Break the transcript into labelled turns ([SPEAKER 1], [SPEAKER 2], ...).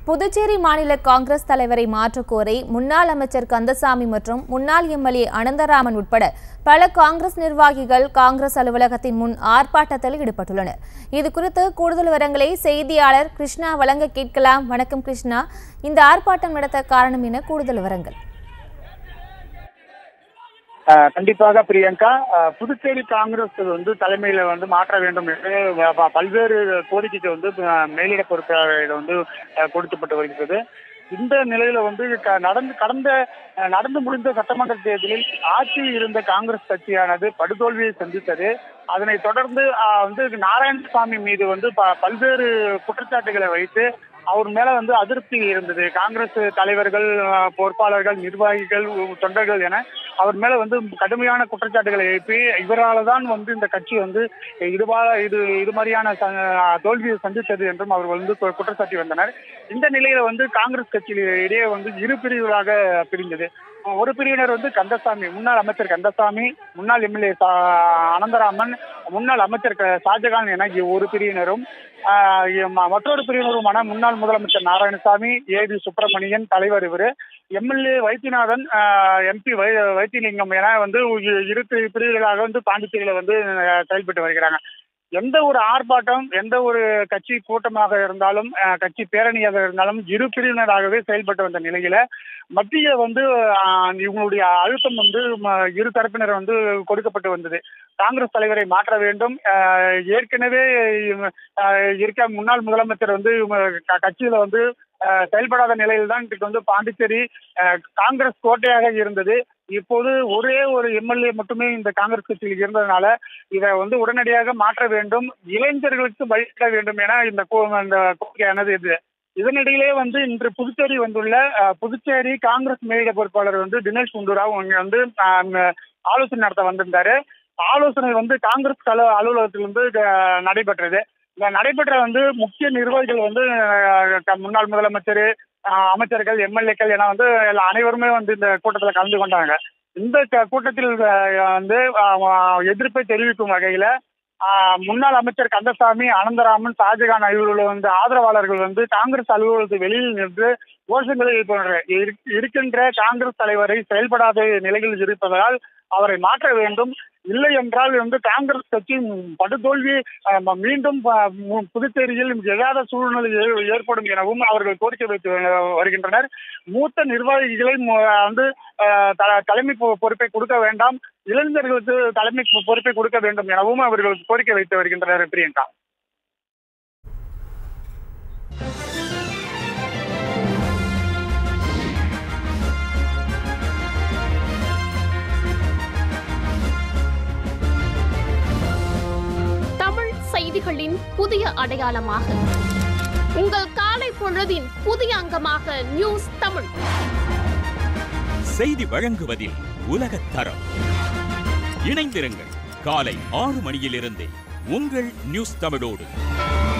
[SPEAKER 1] புதுச்சேரி மாநில காங்கிரஸ் தலைவரை மாற்றக் கோரி முன்னாள் அமைச்சர் கந்தசாமி மற்றும் முன்னாள் எம்எல்ஏ அனந்தராமன் உட்பட பல காங்கிரஸ் நிர்வாகிகள் காங்கிரஸ் அலுவலகத்தின் முன் ஆர்ப்பாட்டத்தில் ஈடுபட்டுள்ளனர் இது குறித்து கூடுதல் விவரங்களை செய்தியாளர் கிருஷ்ணா வழங்க கேட்கலாம் வணக்கம் கிருஷ்ணா இந்த ஆர்ப்பாட்டம் நடத்த காரணம் என கூடுதல் விவரங்கள்
[SPEAKER 2] ஆஹ் கண்டிப்பாக பிரியங்கா ஆஹ் புதுச்சேரி காங்கிரஸ் வந்து தலைமையில வந்து மாற்ற வேண்டும் என்று வ- வ- பல்வேறு கோரிக்கைகள் வந்து ஆஹ் மேலிட பொறுப்பாளர்களிடம் வந்து ஆஹ் கொடுக்கப்பட்டு வருகிறது இந்த நிலையில வந்து க- நடந்து கடந்த ஆஹ் நடந்து முடிந்த சட்டமன்ற தேர்தலில் ஆட்சியில் இருந்த காங்கிரஸ் கட்சியானது படுதோல்வியை சந்தித்தது அதனைத் தொடர்ந்து ஆஹ் வந்து நாராயணசாமி மீது வந்து ப- பல்வேறு குற்றச்சாட்டுகளை வைத்து அவர் மேல வந்து அதிருப்தி இருந்தது காங்கிரஸ் தலைவர்கள் ஆஹ் பொறுப்பாளர்கள் நிர்வாகிகள் உ- தொண்டர்கள் என அவர் மேல வந்து கடுமையான குற்றச்சாட்டுகளை எழுப்பி இவரால தான் வந்து இந்த கட்சி வந்து இதுவா இது இது மாதிரியான ச- தோல்வியை சந்தித்தது என்றும் அவர் வந்து கு- குற்றச்சாட்டி வந்தனர் இந்த நிலையில வந்து காங்கிரஸ் கட்சியிடையே வந்து இரு பிரிவுகளாக பிரிந்தது ஒரு பிரிவினர் வந்து கந்தசாமி முன்னாள் அமைச்சர் கந்தசாமி முன்னாள் எம்எல்ஏ அனந்தராமன் முன்னாள் அமைச்சர் க- ஷாஜகான் என இ- ஒரு பிரிவினரும் ஆஹ் ம- மற்றொரு பிரிவினருமான முன்னாள் முதலமைச்சர் நாராயணசாமி ஏ சுப்பிரமணியன் தலைவர் இவர் எம்எல்ஏ வைத்தியநாதன் எம்பி வை வைத்தியலிங்கம் என வந்து இ- இரு பிரி- பிரிவுகளாக வந்து பாண்டிச்சேரியில வந்து அஹ், செயல்பட்டு வருகிறாங்க எந்த ஒரு ஆர்ப்பாட்டம் எந்த ஒரு கட்சி கூட்டமாக இருந்தாலும் அஹ், கட்சி பேரணியாக இருந்தாலும் இரு பிரிவினராகவே செயல்பட்டு வந்த நிலையில மத்திய வந்து அஹ், இவங்களுடைய அழுத்தம் வந்து ம- இரு தரப்பினர் வந்து கொடுக்கப்பட்டு வந்தது காங்கிரஸ் தலைவரை மாற்ற வேண்டும் அஹ், ஏற்கனவே இவங்க, அஹ், இருக்க முன்னாள் முதலமைச்சர் வந்து இவங்க க- கட்சியில வந்து அஹ், செயல்படாத நிலையில் தான் இன்றைக்கு வந்து பாண்டிச்சேரி அஹ், காங்கிரஸ் கோட்டையாக இருந்தது இப்போது ஒரே ஒரு எம்எல்ஏ மட்டுமே இந்த காங்கிரஸ் கட்சியில் இருந்ததுனால இதை வந்து உடனடியாக மாற்ற வேண்டும் இளைஞர்களுக்கு வழிவிட வேண்டும் என இந்த கோ- இந்த கோரிக்கையானது இது இதனிடையிலே வந்து இன்று புதுச்சேரி வந்துள்ள அஹ், புதுச்சேரி காங்கிரஸ் மேலிட பொறுப்பாளர் வந்து தினேஷ் குண்டுராவ் இங்க வந்து அஹ், ஆலோசனை நடத்த வந்திருந்தாரு ஆலோசனை வந்து காங்கிரஸ் அலு அலுவலகத்தில் வந்து அஹ், நடைபெற்றது இந்த நடைபெற்ற வந்து முக்கிய நிர்வாகிகள் வந்து அஹ், க- முன்னாள் முதலமைச்சர் அஹ், அமைச்சர்கள் எம்எல்ஏக்கள் என வந்து எல்லா- அனைவருமே வந்து இந்த கூட்டத்தில் கலந்து கொண்டாங்க இந்த க- கூட்டத்தில் அஹ், வந்து அஹ், எதிர்ப்பை தெரிவிக்கும் வகையில ஆஹ் முன்னாள் அமைச்சர் கந்தசாமி அனந்தராமன் ஷாஜகான் ஆகியோர்கள் வந்து ஆதரவாளர்கள் வந்து காங்கிரஸ் அலுவலகத்து வெளியில் நின்று கோஷங்களை எழுப்பினர் இருக்- இருக்கின்ற காங்கிரஸ் தலைவரை செயல்படாத நிலையில் இருப்பதால் அவரை மாற்ற வேண்டும் இல்லை என்றால் வந்து காங்கிரஸ் கட்சி படுதோல்வி ஆஹ், ம- மீண்டும் ஆஹ், மு- புதுச்சேரியில் எழாத சூழ்நிலை ஏ- ஏற்படும் எனவும் அவர்கள் கோரிக்கை வைத்து வ- வருகின்றனர் மூத்த நிர்வாகிகளை மு- வந்து ஆஹ், த- தலைமை பொ- பொறுப்பை கொடுக்க வேண்டாம் இளைஞர்களுக்கு தலைமை பொ- பொறுப்பை கொடுக்க வேண்டும் எனவும் அவர்கள் கோரிக்கை வைத்து வருகின்றனர் பிரியங்கா
[SPEAKER 3] தமிழ் செய்திகளின் புதிய அடையாளமாக உங்கள் காலை பொழுதின் புதிய அங்கமாக நியூஸ் தமிழ்
[SPEAKER 4] செய்தி வழங்குவதில் உலகத் தரம் இணைந்திருங்கள் காலை ஆறு மணியிலிருந்தே உங்கள் நியூஸ் தமிழோடு